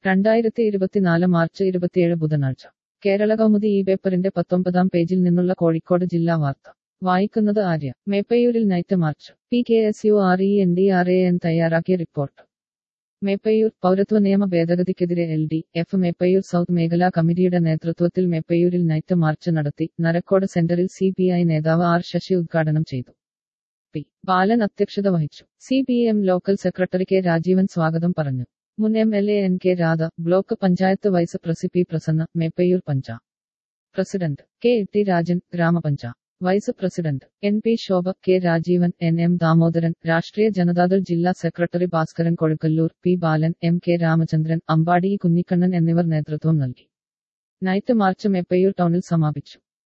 രണ്ടായിരത്തി ഇരുപത്തിനാല് മാർച്ച് ഇരുപത്തിയേഴ് ബുധനാഴ്ച കേരള കൗമുദി ഈ പേപ്പറിന്റെ പത്തൊമ്പതാം പേജിൽ നിന്നുള്ള കോഴിക്കോട് ജില്ലാ വാർത്ത വായിക്കുന്നത് ആര്യ മേപ്പയൂരിൽ night march P K S U R E N D R A N തയ്യാറാക്കിയ റിപ്പോർട്ട് മേപ്പയൂർ പൗരത്വ നിയമ ഭേദഗതിക്കെതിരെ L D F Meppayur south മേഖലാ കമ്മിറ്റിയുടെ നേതൃത്വത്തിൽ മേപ്പയൂരിൽ നൈറ്റ് മാർച്ച് നടത്തി നരക്കോട് സെന്ററിൽ സി പി ഐ നേതാവ് ആർ ശശി ഉദ്ഘാടനം ചെയ്തു പി ബാലൻ അധ്യക്ഷത വഹിച്ചു C P M local secretary K Rajeevan സ്വാഗതം പറഞ്ഞു മുൻ M L A N K Radha block panchayat vice പ്രസി പി പ്രസന്ന മേപ്പയൂർ പഞ്ചാ പ്രസിഡന്റ് കെ ടി രാജൻ ഗ്രാമപഞ്ചാ vice president N P Shobha K Rajeevan N M Damodaran Rashtriya Janatadal ജില്ലാ secretary Bhaskaran Kozhukkallur P Balan M K Ramachandran Ambadi Kunhikannan എന്നിവർ നേതൃത്വം നൽകി നൈറ്റ് മാർച്ച് മേപ്പയൂർ ടൗണിൽ സമാപിച്ചു